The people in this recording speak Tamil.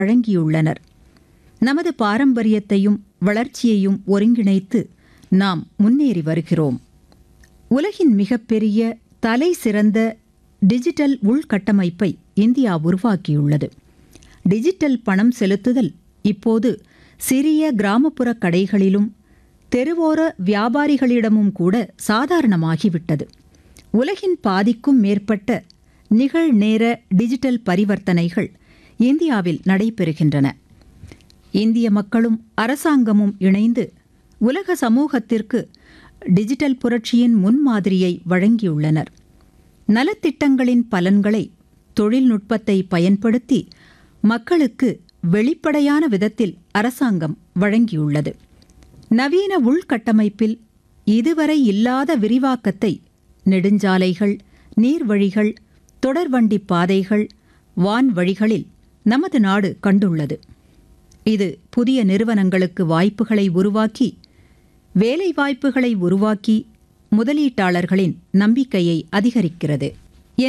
வழங்கியுள்ளனர் நமது பாரம்பரியத்தையும் வளர்ச்சியையும் ஒருங்கிணைத்து நாம் முன்னேறி வருகிறோம் உலகின் மிகப்பெரிய தலை சிறந்த டிஜிட்டல் உள்கட்டமைப்பை இந்தியா உருவாக்கியுள்ளது டிஜிட்டல் பணம் செலுத்துதல் இப்போது சிறிய கிராமப்புற கடைகளிலும் தெருவோர வியாபாரிகளிடமும் கூட சாதாரணமாகிவிட்டது உலகின் பாதிக்கும் மேற்பட்ட நிகழ்நேர டிஜிட்டல் பரிவர்த்தனைகள் இந்தியாவில் நடைபெறுகின்றன இந்திய மக்களும் அரசாங்கமும் இணைந்து உலக சமூகத்திற்கு டிஜிட்டல் புரட்சியின் முன்மாதிரியை வழங்கியுள்ளனர் நலத்திட்டங்களின் பலன்களை தொழில்நுட்பத்தை பயன்படுத்தி மக்களுக்கு வெளிப்படையான விதத்தில் அரசாங்கம் வழங்கியுள்ளது நவீன உள்கட்டமைப்பில் இதுவரை இல்லாத விரிவாக்கத்தை நெடுஞ்சாலைகள் நீர்வழிகள் தொடர்வண்டி பாதைகள் வான்வழிகளில் நமது நாடு கண்டுள்ளது இது புதிய நிறுவனங்களுக்கு வாய்ப்புகளை உருவாக்கி வேலைவாய்ப்புகளை உருவாக்கி முதலீட்டாளர்களின் நம்பிக்கையை அதிகரிக்கிறது